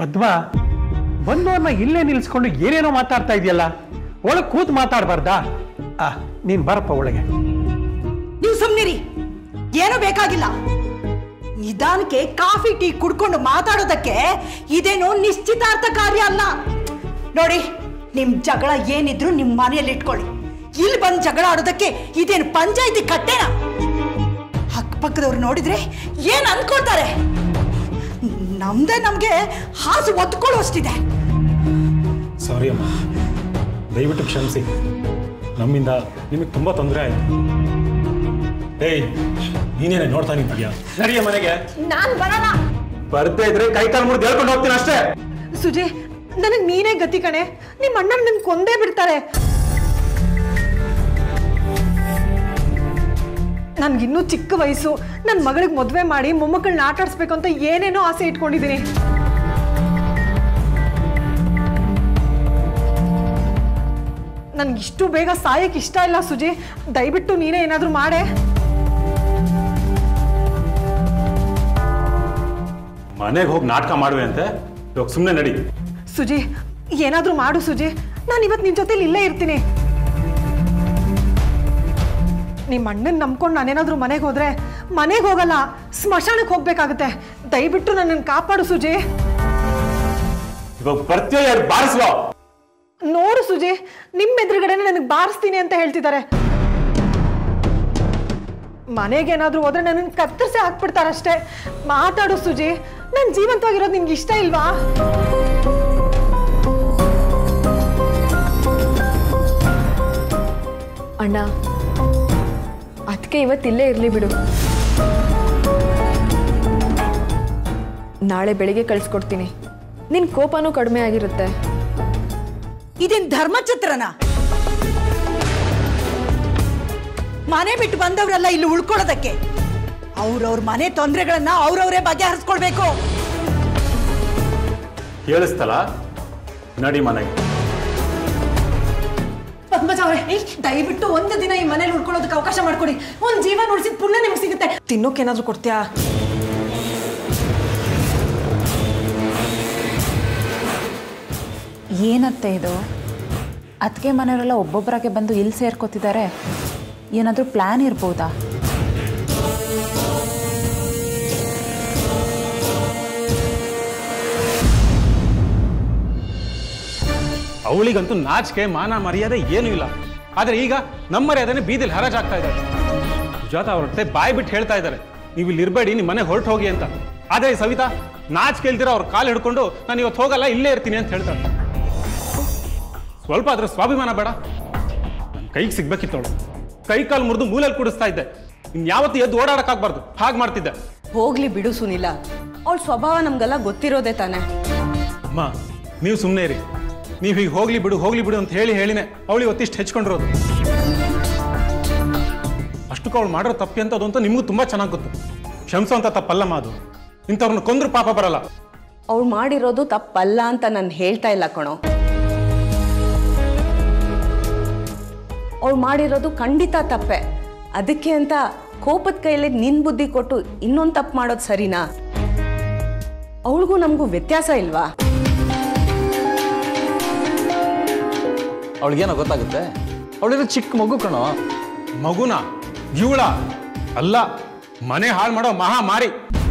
ಪದ್ಮ ಬಂದವ್ರನ್ನ ಇಲ್ಲೇ ನಿಲ್ಸ್ಕೊಂಡು ಏನೇನೋ ಮಾತಾಡ್ತಾ ಇದೆಯಲ್ಲ ಒಳಗೆ ಕೂತ್ ಮಾತಾಡಬಾರ್ದಾ ಆ ನೀನ್ ಬರಪ್ಪ ಒಳಗೆ ನೀವು ಸುಮ್ನಿರಿ ಏನು ಬೇಕಾಗಿಲ್ಲ ನಿಧಾನಕ್ಕೆ ಕಾಫಿ ಟೀ ಕುಡ್ಕೊಂಡು ಮಾತಾಡೋದಕ್ಕೆ ಇದೇನು ನಿಶ್ಚಿತಾರ್ಥ ಕಾರ್ಯ ಅಲ್ಲ ನೋಡಿ ನಿಮ್ ಜಗಳ ಏನಿದ್ರು ನಿಮ್ ಮನೆಯಲ್ಲಿ ಇಟ್ಕೊಳ್ಳಿ ಇಲ್ಲಿ ಬಂದ್ ಜಗಳ ಆಡೋದಕ್ಕೆ ಇದೇನು ಪಂಚಾಯತಿ ಕಟ್ಟೆನ ಅಕ್ಕಪಕ್ಕದವ್ರು ನೋಡಿದ್ರೆ ಏನ್ ಅನ್ಕೊಳ್ತಾರೆ ನಮ್ದೇ ನಮ್ಗೆ ಹಾಸು ಒತ್ಕೊಳ್ಳುವಷ್ಟಿದೆ ಸಾರಿ ಅಮ್ಮ ದಯವಿಟ್ಟು ಕ್ಷಮಿಸಿ ನಮ್ಮಿಂದ ನಿಮಗೆ ತುಂಬ ತೊಂದರೆ ಆಯಿತು ಏಯ್ ನೀನೇನೆ ನೋಡ್ತಾ ನಿಂತಿದ್ಯಾ ನಡಿಯ ಮನೆಗೆ ನಾನ್ ಬರಲ್ಲ ಬರ್ದೇ ಇದ್ರೆ ಕೈ ಕಾಲು ಮುರಿದು ಹೇಳ್ಕೊಂಡು ಹೋಗ್ತೀನಿ ಅಷ್ಟೇ ಸುಜಿ ನನಗ್ ನೀನೇ ಗತಿ ಕಣೆ ನಿಮ್ ಅಣ್ಣ ನನ್ ಕೊಂದೇ ಬಿಡ್ತಾರೆ ನನ್ಗಿನ್ನೂ ಚಿಕ್ಕ ವಯಸ್ಸು ನನ್ನ ಮಗಳಿಗೆ ಮದುವೆ ಮಾಡಿ ಮೊಮ್ಮಕ್ಕಳನ್ನ ಆಟ ಆಡಿಸ್ಬೇಕು ಅಂತ ಏನೇನೋ ಆಸೆ ಇಟ್ಕೊಂಡಿದ್ದೀನಿ ನನ್ಗೆ ಇಷ್ಟು ಬೇಗ ಸಾಯಕ್ಕೆ ಇಷ್ಟ ಇಲ್ಲ ಸುಜಿ ದಯವಿಟ್ಟು ನೀನೇ ಏನಾದರೂ ಮಾಡೆ ಮನೆಗೆ ಹೋಗಿ ನಾಟಕ ಮಾಡುವೆ ಅಂತೆ ಇವಾಗ ಸುಮ್ಮನೆ ನಡಿ ಸುಜಿ ಏನಾದರೂ ಮಾಡು ಸುಜಿ ನಾನು ಇವತ್ತು ನಿನ್ನ ಜೊತೆಲಿ ಇಲ್ಲೇ ಇರ್ತೀನಿ ನಿಮ್ಮ ಅಣ್ಣನ ನಂಬ್ಕೊಂಡು ನಾನೇನಾದ್ರೂ ಮನೆಗೆ ಹೋದ್ರೆ ಮನೆಗೆ ಹೋಗಲ್ಲ ಸ್ಮಶಾನಕ್ಕೆ ಹೋಗ್ಬೇಕಾಗತ್ತೆ ದಯವಿಟ್ಟು ನನ್ನನ್ನು ಕಾಪಾಡು ಸುಜಿ ಇವಾಗ ಬರ್ತೀಯ ಯಾರು ಬಾರಿಸುವ ನೋಡು ಸುಜಿ ನಿಮ್ಮ ಎದುರುಗಡೆನೆ ನನಗೆ ಬಾರಿಸ್ತೀನಿ ಅಂತ ಹೇಳ್ತಿದ್ದಾರೆ ಮನೆಗೇನಾದ್ರೂ ಹೋದ್ರೆ ನನ್ನನ್ನು ಕತ್ತರಿಸಿ ಹಾಕ್ಬಿಡ್ತಾರಷ್ಟೇ ಮಾತಾಡು ಸುಜಿ ನಾನು ಜೀವಂತವಾಗಿರೋದು ನಿನ್ಗೆ ಇಷ್ಟ ಇಲ್ವಾ ಅಣ್ಣ ಅದಕ್ಕೆ ಇವತ್ತಿಲ್ಲೇ ಇರಲಿ ಬಿಡು ನಾಳೆ ಬೆಳಿಗ್ಗೆ ಕಳಿಸ್ಕೊಡ್ತೀನಿ ನಿನ್ನ ಕೋಪನೂ ಕಡಿಮೆ ಆಗಿರುತ್ತೆ ಇದೇನ್ ಧರ್ಮಛತ್ರನ ಮನೆ ಬಿಟ್ಟು ಬಂದವರೆಲ್ಲ ಇಲ್ಲಿ ಉಳ್ಕೊಳ್ಳೋದಕ್ಕೆ ಅವ್ರವ್ರ ಮನೆ ತೊಂದರೆಗಳನ್ನ ಅವ್ರವ್ರೇ ಬಗೆಹರಿಸ್ಕೊಳ್ಬೇಕು ಕೇಳಿಸ್ತಲ್ಲ ನಡಿ ಮನೆಗೆ ಪದ್ಮಜ ಅವರೇ ದಯವಿಟ್ಟು ಒಂದು ದಿನ ಈ ಮನೇಲಿ ಉಳ್ಕೊಳ್ಳೋದಕ್ಕೆ ಅವಕಾಶ ಮಾಡ್ಕೊಡಿ ಒಂದು ಜೀವನ ಉಳಿಸಿದ ಪುಣ್ಯ ನಿಮ್ಗೆ ಸಿಗುತ್ತೆ ತಿನ್ನೋಕೇನಾದ್ರೂ ಕೊಡ್ತೀಯಾ ಏನತ್ತೆ ಇದು ಅದಕ್ಕೆ ಮನೆಯವರೆಲ್ಲ ಒಬ್ಬೊಬ್ಬರಾಗೆ ಬಂದು ಇಲ್ಲಿ ಸೇರ್ಕೋತಿದ್ದಾರೆ ಏನಾದರೂ ಪ್ಲ್ಯಾನ್ ಇರ್ಬೋದಾ ಅವಳಿಗಂತೂ ನಾಚಿಕೆ ಮಾನ ಮರ್ಯಾದೆ ಏನೂ ಇಲ್ಲ ಆದ್ರೆ ಈಗ ನಮ್ಮ ಮರ್ಯಾದೆನೆ ಬೀದಿಲಿ ಹರಾಜಾಗ್ತಾ ಇದ್ದಾರೆ ಸುಜಾತ ಅವ್ರ ಹೊಟ್ಟೆ ಬಾಯಿ ಬಿಟ್ಟು ಹೇಳ್ತಾ ಇದ್ದಾರೆ ನೀವು ಇಲ್ಲಿ ಇರಬೇಡಿ ನಿಮ್ಮ ಮನೆ ಹೊರಟು ಹೋಗಿ ಅಂತ ಆದ್ರೆ ಈ ಸವಿತಾ ನಾಚಿಕೆ ಇಲ್ದಿರ ಅವ್ರ ಕಾಲು ಹಿಡ್ಕೊಂಡು ನಾನು ಇವತ್ತು ಹೋಗಲ್ಲ ಇಲ್ಲೇ ಇರ್ತೀನಿ ಅಂತ ಹೇಳ್ತಾಳೆ ಸ್ವಲ್ಪ ಅದ್ರ ಸ್ವಾಭಿಮಾನ ಬೇಡ ನನ್ನ ಕೈಗೆ ಸಿಗ್ಬೇಕಿತ್ತು ಅವಳು ಕೈ ಕಾಲು ಮುರಿದು ಮೂಲೆಯಲ್ಲಿ ಕುಡಿಸ್ತಾ ಇದ್ದೆ ಇನ್ ಯಾವತ್ತು ಎದ್ದು ಓಡಾಡಕ್ಕಾಗ್ಬಾರ್ದು ಹಾಗೆ ಮಾಡ್ತಿದ್ದೆ ಹೋಗ್ಲಿ ಬಿಡು ಸುನಿಲ ಅವಳ ಸ್ವಭಾವ ನಮ್ಗೆಲ್ಲ ಗೊತ್ತಿರೋದೇ ತಾನೆ ಅಮ್ಮ ನೀವು ಸುಮ್ಮನೆ ಇರಿ ನೀವು ಹೀಗೆ ಹೋಗ್ಲಿ ಬಿಡು ಹೋಗ್ಲಿ ಬಿಡು ಅಂತ ಹೇಳಿ ಹೇಳಿನೇ ಅವಳು ಇವತ್ತಿಷ್ಟು ಹೆಚ್ಕೊಂಡಿರೋದು ಅಷ್ಟಕ್ಕೆ ಅವಳು ಮಾಡಿರೋ ತಪ್ಪಿ ಅಂತ ಅದು ಅಂತ ನಿಮಗೂ ತುಂಬಾ ಚೆನ್ನಾಗಿ ಗೊತ್ತು ಕ್ಷಮಿಸೋ ಅಂತ ತಪ್ಪಲ್ಲಮ್ಮ ಅದು ಇಂಥವ್ರನ್ನ ಕೊಂದ್ರು ಪಾಪ ಬರಲ್ಲ ಅವಳು ಮಾಡಿರೋದು ತಪ್ಪಲ್ಲ ಅಂತ ನಾನು ಹೇಳ್ತಾ ಇಲ್ಲ ಕಣೋ ಅವಳು ಮಾಡಿರೋದು ಖಂಡಿತ ತಪ್ಪೆ ಅದಕ್ಕೆ ಅಂತ ಕೋಪದ ಕೈಯಲ್ಲಿ ನಿನ್ ಬುದ್ಧಿ ಕೊಟ್ಟು ಇನ್ನೊಂದು ತಪ್ಪು ಮಾಡೋದು ಸರಿನಾ ಅವಳಿಗೂ ನಮಗೂ ವ್ಯತ್ಯಾಸ ಇಲ್ವಾ ಅವಳಿಗೇನೋ ಗೊತ್ತಾಗುತ್ತೆ ಅವಳಿರೋ ಚಿಕ್ಕ ಮಗು ಕಣೋ ಮಗುನ ಇವಳ ಅಲ್ಲ ಮನೆ ಹಾಳು ಮಾಡೋ ಮಹಾಮಾರಿ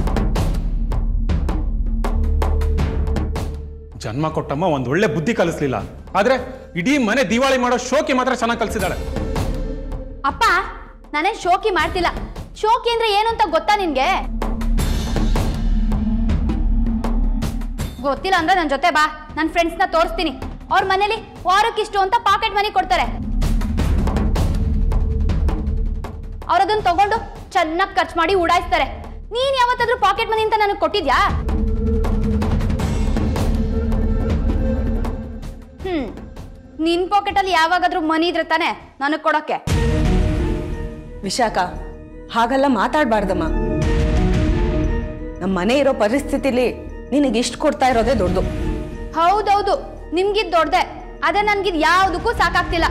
ಜನ್ಮ ಕೊಟ್ಟಮ್ಮ ಒಂದ್ ಒಳ್ಳೆ ಬುದ್ಧಿ ಕಲಿಸ್ಲಿಲ್ಲ ಆದ್ರೆ ಇಡೀ ಮನೆ ದಿವಾಳಿ ಮಾಡೋ ಶೋಕಿ ಮಾತ್ರ ಚೆನ್ನಾಗಿ ಕಲಿಸಿದಾಳೆ ಅಪ್ಪ ನಾನೇನ್ ಶೋಕಿ ಮಾಡ್ತಿಲ್ಲ ಶೋಕಿ ಅಂದ್ರೆ ಏನು ಅಂತ ಗೊತ್ತಾ ನಿನ್ಗೆ ಗೊತ್ತಿಲ್ಲ ಅಂದ್ರೆ ನನ್ನ ಜೊತೆ ಬಾ ನನ್ನ ಫ್ರೆಂಡ್ಸ್ನ ತೋರಿಸ್ತೀನಿ ಅವ್ರ ಮನೇಲಿ ವಾರಕ್ಕಿಷ್ಟು ಅಂತ ಪಾಕೆಟ್ ಮನಿ ಕೊಡ್ತಾರೆ ಅವ್ರದನ್ನ ತಗೊಂಡು ಚೆನ್ನಾಗಿ ಖರ್ಚು ಮಾಡಿ ಉಡಾಯಿಸ್ತಾರೆ ನೀನ್ ಯಾವತ್ತಾದ್ರೂ ಪಾಕೆಟ್ ಮನಿ ಅಂತ ನನಗೆ ಕೊಟ್ಟಿದ್ಯಾ ಹ್ಮ್ ನಿನ್ ಪಾಕೆಟಲ್ಲಿ ಯಾವಾಗಾದ್ರೂ ಮನಿ ಇದ್ರೆ ತಾನೆ ನನಗೆ ಕೊಡೋಕೆ ವಿಶಾಖ ಹಾಗೆಲ್ಲ ಮಾತಾಡಬಾರ್ದಮ್ಮ ನಮ್ಮ ಮನೆ ಇರೋ ಪರಿಸ್ಥಿತಿಲಿ ನಿನಗೆ ಇಷ್ಟು ಕೊಡ್ತಾ ಇರೋದೇ ದೊಡ್ಡದು ಹೌದೌದು ನಿಮ್ಗಿದ್ ದೊಡ್ಡದೆ ಆದ್ರೆ ನನ್ಗಿದ್ ಯಾವ್ದಕ್ಕೂ ಸಾಕಾಗ್ತಿಲ್ಲ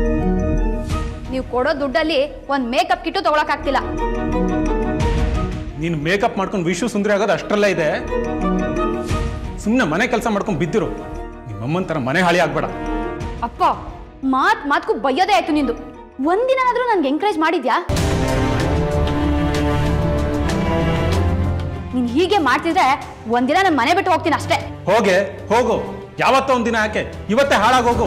ನೀವು ಕೊಡೋ ದುಡ್ಡಲ್ಲಿ ಒಂದ್ ಮೇಕಪ್ ಕಿಟ್ಟು ತಗೊಳಕ್ ಆಗ್ತಿಲ್ಲ ನೀನು ಮೇಕಪ್ ಮಾಡ್ಕೊಂಡು ವಿಶ್ವ ಸುಂದರಿ ಆಗೋದು ಅಷ್ಟರಲ್ಲೇ ಇದೆ ಸುಮ್ಮನೆ ಮನೆ ಕೆಲಸ ಮಾಡ್ಕೊಂಡು ಬಿದ್ದಿರು ನಿಮ್ಮಮ್ಮನ ಥರ ಮನೆ ಹಾಳಿ ಆಗ್ಬೇಡ ಅಪ್ಪ ಮಾತ್ ಮಾತ್ಕು ಬೈಯೋದೇ ಆಯ್ತು ನಿಂದು ಒಂದಿನಾದ್ರೂ ನನ್ಗೆ ಎಂಕರೇಜ್ ಮಾಡಿದ್ಯಾ ನೀನ್ ಹೀಗೆ ಮಾಡ್ತಿದ್ರೆ ಒಂದಿನ ನಾನು ಮನೆ ಬಿಟ್ಟು ಹೋಗ್ತೀನಿ ಅಷ್ಟೇ ಹೋಗೆ ಹೋಗು ಯಾವತ್ತೋ ಒಂದಿನ ಯಾಕೆ ಇವತ್ತೇ ಹಾಳಾಗೋಗು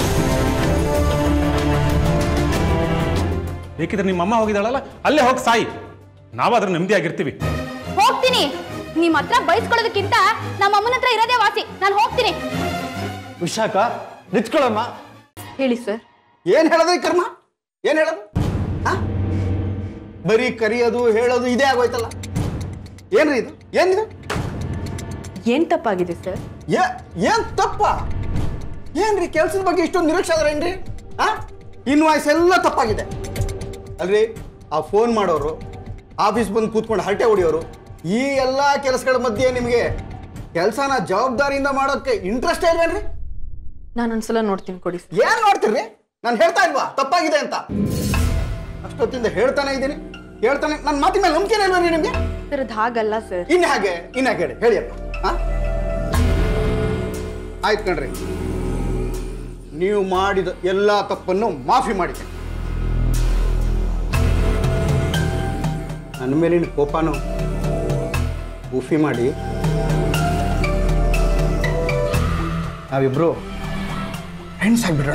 ಬೇಕಿದ್ರೆ ನಿಮ್ಮಮ್ಮ ಹೋಗಿದ್ದಾಳಲ್ಲ ಅಲ್ಲೇ ಹೋಗಿ ಸಾಯಿ ನಾವಾದ್ರೂ ನೆಮ್ಮದಿಯಾಗಿರ್ತೀವಿ ಹೋಗ್ತೀನಿ ನಿಮ್ ಹತ್ರ ಬೈಸ್ಕೊಳ್ಳೋದಕ್ಕಿಂತ ನಮ್ಮ ಅಮ್ಮನ ಹತ್ರ ಇರೋದೇ ವಾಸಿ ನಾನು ಹೋಗ್ತೀನಿ ವಿಶಾಖ ನಿಂತ್ಕೊಳ್ಳಮ್ಮ ಹೇಳಿ ಸರ್ ಏನ್ ಹೇಳದ್ರಿ ಕರ್ಮ ಏನ್ ಹೇಳೋದು ಆ? ಬರೀ ಕರಿಯೋದು ಹೇಳೋದು ಇದೇ ಆಗೋಯ್ತಲ್ಲ ಏನ್ರಿ ಇದು ಏನಿದು ಏನ್ ತಪ್ಪಾಗಿದೆ ಸರ್ ಏ- ಏನ್ ತಪ್ಪ ಏನ್ರಿ ಕೆಲ್ಸದ ಬಗ್ಗೆ ಇಷ್ಟೊಂದು ನಿರೀಕ್ಷೆ ಅದ್ರೇನ್ರಿ ಆ ಇನ್ವಾಯ್ಸ್ ಎಲ್ಲ ತಪ್ಪಾಗಿದೆ ಅಲ್ರಿ ಆ ಫೋನ್ ಮಾಡೋರು ಆಫೀಸ್ ಬಂದು ಕೂತ್ಕೊಂಡು ಹರಟೆ ಹೊಡಿಯೋರು ಈ ಎಲ್ಲ ಕೆಲಸಗಳ ಮಧ್ಯೆ ನಿಮಗೆ ಕೆಲಸನ ಜವಾಬ್ದಾರಿಯಿಂದ ಮಾಡೋಕ್ಕೆ ಇಂಟ್ರೆಸ್ಟ್ ಇಲ್ವೇನ್ರಿ ನಾನೊಂದ್ಸಲ ನೋಡ್ತೀನಿ ಕೊಡಿ ಸರ್ ಏನ್ ನೋಡ್ತೀರಿ ನಾನು ಹೇಳ್ತಾ ಇಲ್ವಾ ತಪ್ಪಾಗಿದೆ ಅಂತ ಅಷ್ಟೊತ್ತಿಂದ ಹೇಳ್ತಾನೆ ಇದ್ದೀನಿ ಹೇಳ್ತಾನೆ ನನ್ನ ಮಾತಿನ ಮೇಲೆ ನಂಬಿಕೆ ಇಲ್ವೇನ್ರಿ ನಿಮಗೆ ಸರ್ ಅದು ಹಾಗಲ್ಲ ಸರ್ ಇನ್ನು ಹಾಗೆ ಇನ್ನು ಹಾಗೆ ಹೇಳಿ ಹೇಳಿಯಪ್ಪ ಆ? ಆಯ್ತು ಕಣ್ರಿ ನೀವು ಮಾಡಿದ ಎಲ್ಲ ತಪ್ಪನ್ನು ಮಾಫಿ ಮಾಡಿದ್ದೇನೆ ನನ್ನ ಮೇಲಿನ ಕೋಪನು ಉಫಿ ಮಾಡಿ ನಾವಿಬ್ರು ಫ್ರೆಂಡ್ಸ್ ಆಗಿಬಿಡೋಣ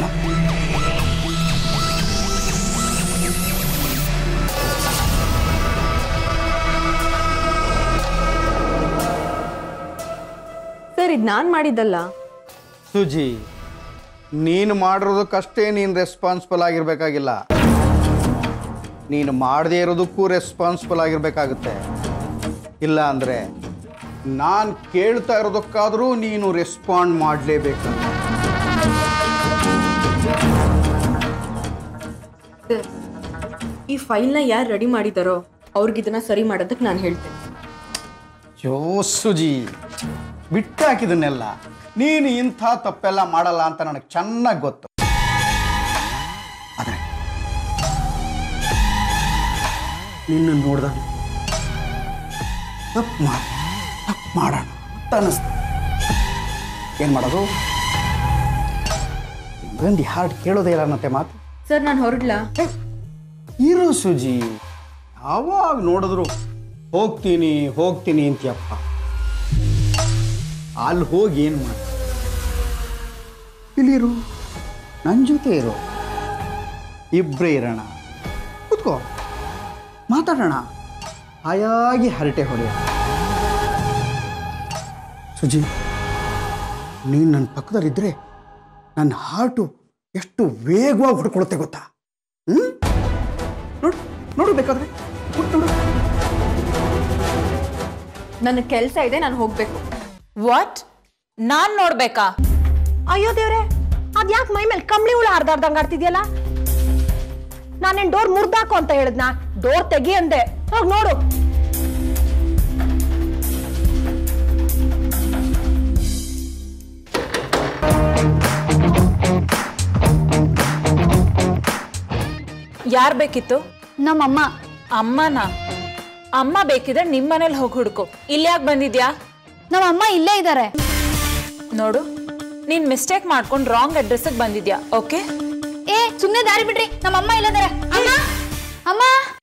ಸರ್ ಇದು ನಾನು ಮಾಡಿದ್ದಲ್ಲ ಸುಜಿ ನೀನು ಮಾಡಿರೋದಕ್ಕಷ್ಟೇ ನೀನು ರೆಸ್ಪಾನ್ಸಿಬಲ್ ಆಗಿರ್ಬೇಕಾಗಿಲ್ಲ ನೀನು ಮಾಡದೇ ಇರೋದಕ್ಕೂ ರೆಸ್ಪಾನ್ಸಿಬಲ್ ಆಗಿರ್ಬೇಕಾಗುತ್ತೆ ಇಲ್ಲ ಅಂದರೆ ನಾನು ಕೇಳ್ತಾ ಇರೋದಕ್ಕಾದರೂ ನೀನು ರೆಸ್ಪಾಂಡ್ ಮಾಡಲೇಬೇಕು ಸರ್ ಈ ಫೈಲ್ನ ಯಾರು ರೆಡಿ ಮಾಡಿದಾರೋ ಅವ್ರಿಗೆ ಇದನ್ನ ಸರಿ ಮಾಡೋದಕ್ಕೆ ನಾನು ಹೇಳ್ತೇನೆ ಯೋ ಸುಜಿ ಬಿಟ್ಟಾಕಿದನ್ನೆಲ್ಲ ನೀನು ಇಂಥ ತಪ್ಪೆಲ್ಲ ಮಾಡಲ್ಲ ಅಂತ ನನಗೆ ಚೆನ್ನಾಗಿ ಗೊತ್ತು ಆದರೆ ನಿನ್ನ ನೋಡಿದಾಗ ತಪ್ಪು ಮಾಡಿ ತಪ್ಪು ಮಾಡೋಣ ಅಂತ ಅನ್ನಿಸ್ತು ಏನು ಮಾಡೋದು ಗಂಡಿ ಹಾರ್ಟ್ ಕೇಳೋದೇ ಇಲ್ಲ ಅನ್ನತ್ತೆ ಮಾತು ಸರ್ ನಾನು ಹೊರಡ್ಲಾ ಏ, ಇರು ಸುಜಿ ಯಾವಾಗ ನೋಡಿದ್ರು ಹೋಗ್ತೀನಿ ಹೋಗ್ತೀನಿ ಅಂತೀಯಪ್ಪ ಅಲ್ಲಿ ಹೋಗಿ ಏನು ಮಾಡಿ ಇಲ್ಲಿರು ನನ್ನ ಜೊತೆ ಇರು ಇಬ್ಬರೇ ಇರೋಣ ಕೂತ್ಕೋ ಮಾತಾಡೋಣ ಹಾಯಾಗಿ ಹರಟೆ ಹೊಡೆಯ ಸುಜಿ ನೀನು ನನ್ನ ಪಕ್ಕದಲ್ಲಿದ್ದರೆ ನನ್ನ ಹಾರ್ಟು ಎಷ್ಟು ವೇಗವಾಗಿ ಹೊಡ್ಕೊಳುತ್ತೆ ಗೊತ್ತಾ ಹ್ಞೂ ನೋಡು ನೋಡು ಬೇಕಾದ್ರೆ ಕೂತ್ ನೋಡು ನನ್ನ ಕೆಲಸ ಇದೆ ನಾನು ಹೋಗ್ಬೇಕು ವಾಟ್ ನಾನ್ ನೋಡ್ಬೇಕಾ ಅಯ್ಯೋ ದೇವ್ರೆ ಅದ್ಯಾಕ್ ಮೈ ಮೇಲೆ ಕಂಬಳಿ ಹುಳ ಹರ್ದಾರ್ದಂಗ್ ಆಡ್ತಿದ್ಯಲ್ಲ ನಾನೇನ್ ಡೋರ್ ಮುರ್ದಾಕು ಅಂತ ಹೇಳಿದ್ನ ಡೋರ್ ತೆಗಿ ಅಂದೆ ಹೋಗ್ ನೋಡು ಯಾರ್ ಬೇಕಿತ್ತು ನಮ್ಮಮ್ಮ ಅಮ್ಮನ ಅಮ್ಮ ಬೇಕಿದ್ರೆ ನಿಮ್ ಮನೇಲಿ ಹೋಗಿ ಹುಡ್ಕು ಇಲ್ಲಿ ಯಾಕೆ ಬಂದಿದ್ಯಾ ನಮ್ಮಮ್ಮ ಇಲ್ಲೇ ಇದ್ದಾರೆ ನೋಡು ನೀನ್ ಮಿಸ್ಟೇಕ್ ಮಾಡ್ಕೊಂಡು ರಾಂಗ್ ಅಡ್ರೆಸ್ಗೆ ಬಂದಿದ್ಯಾ ಓಕೆ ಏ ಸುಮ್ನೆ ದಾರಿ ಬಿಡ್ರಿ ನಮ್ಮಮ್ಮ ಇಲ್ಲದಾರೆ ಅಮ್ಮ ಅಮ್ಮ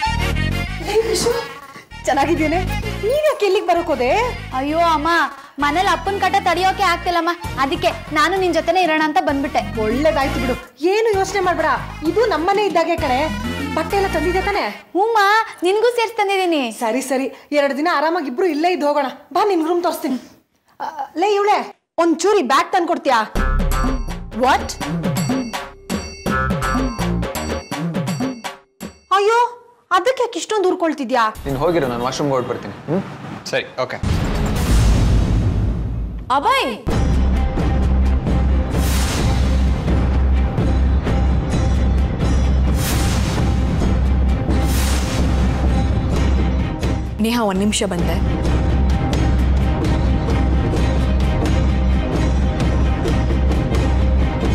ಚೆನ್ನಾಗಿದ್ದೇನೆ ನೀನ್ ಯಾಕೆ ಇಲ್ಲಿಗೆ ಬರೋಕೋದೆ ಅಯ್ಯೋ ಅಮ್ಮ ಮನೇಲಿ ಅಪ್ಪನ ಕಟ ತಡಿಯೋಕೆ ಆಗ್ತಿಲ್ಲಮ್ಮ ಅದಕ್ಕೆ ನಾನು ನಿನ್ ಜೊತೆನೆ ಇರೋಣ ಅಂತ ಬಂದ್ಬಿಟ್ಟೆ ಒಳ್ಳೇದಾಯ್ತು ಬಿಡು ಏನು ಯೋಚನೆ ಮಾಡ್ಬೇಡ ಇದು ನಮ್ಮನೆ ಇದ್ದಾಗೆ ಕಣೆ ಬಟ್ಟೆ ಎಲ್ಲ ತಂದಿದೆ ತಾನೆ ಹೂಮ್ಮ ನಿನ್ಗೂ ಸೇರ್ಸ್ ತಂದಿದ್ದೀನಿ ಸರಿ ಸರಿ ಎರಡು ದಿನ ಆರಾಮಾಗಿ ಇಬ್ರು ಇಲ್ಲೇ ಇದ್ದು ಹೋಗೋಣ ಬಾ ನಿನ್ ರೂಮ್ ತೋರಿಸ್ತೀನಿ ಆ, ಲೇ ಇವಳೆ ಒಂದ್ ಚೂರಿ ಬ್ಯಾಗ್ ತಂದು ಕೊಡ್ತೀಯಾ ವಾಟ್ ಅಯ್ಯೋ ಅದಕ್ಕೆ ಯಾಕೆ ಇಷ್ಟೊಂದು ಊರ್ಕೊಳ್ತಿದ್ಯಾ ನೀನು ಹೋಗಿರೋ ನಾನು ವಾಶ್ರೂಮ್ಗೆ ಹೊರಟ್ಬಿಡ್ತೀನಿ ಹ್ಞೂ ಸರಿ ಓಕೆ ಅಭಯ್ ನೇಹ ಒಂದ್ ನಿಮಿಷ ಬಂದೆ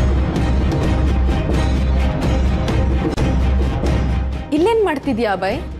ಇಲ್ಲೇನ್ ಮಾಡ್ತಿದ್ಯಾ ಅಭಯ್